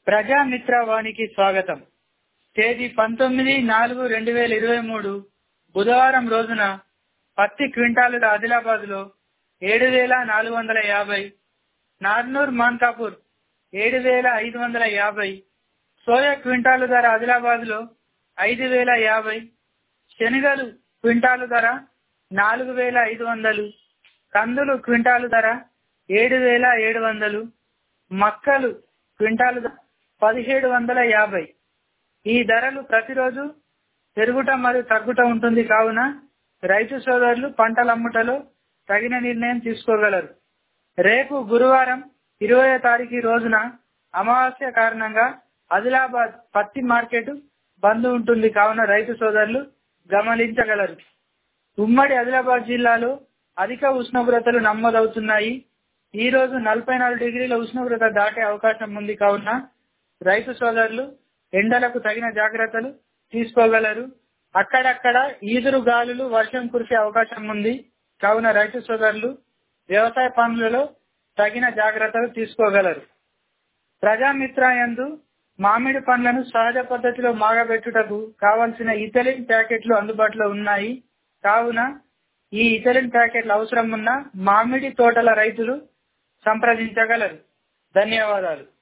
ప్రజామిత్ర వానికి స్వాగతం తేదీ పంతొమ్మిది నాలుగు రెండు వేల ఇరవై మూడు బుధవారం రోజున పత్తి క్వింటాలుల ఆదిలాబాద్ లో ఏడు వేల నాలుగు వందల యాభై నార్నూర్ మాన్కాపూర్ ఏడు వేల ఐదు వందల యాభై సోయా క్వింటాలు ధర ఆదిలాబాద్ లో ఐదు వేల యాభై శనగలు క్వింటాలు ధర నాలుగు వేల ఐదు వందలు కందులు క్వింటాలు ధర ఏడు వేల ఏడు వందలు మక్కలు క్వింటాలు ధర పదిహేడు వందల యాభై ఈ ధరలు ప్రతిరోజు పెరుగుట మరియు తగ్గుట ఉంటుంది కావున రైతు సోదరులు పంటల అమ్ముటలో తగిన నిర్ణయం తీసుకోగలరు రేపు గురువారం ఇరవై తారీఖు రోజున అమావాస్య కారణంగా ఆదిలాబాద్ పత్తి మార్కెట్ బంద్ ఉంటుంది కావున రైతు సోదరులు గమనించగలరు ఉమ్మడి ఆదిలాబాద్ జిల్లాలో అధిక ఉష్ణోగ్రతలు నమోదవుతున్నాయి ఈ రోజు నలభై నాలుగు డిగ్రీల ఉష్ణోగ్రత దాటే అవకాశం ఉంది కావున రైతు సోదరులు ఎండలకు తగిన జాగ్రత్తలు తీసుకోగలరు అక్కడక్కడ ఈదురు గాలులు వర్షం కురిసే అవకాశం ఉంది కావున రైతు సోదరులు వ్యవసాయ పనులలో తగిన జాగ్రత్తలు తీసుకోగలరు ప్రజామిత్ర యందు మామిడి పండ్లను సహజ పద్ధతిలో మాగబెట్టుటకు కావలసిన ఇథలిన్ ప్యాకెట్లు అందుబాటులో ఉన్నాయి కావున ఈ ఇథలిన్ ప్యాకెట్లు అవసరం ఉన్న మామిడి తోటల రైతులు సంప్రదించగలరు ధన్యవాదాలు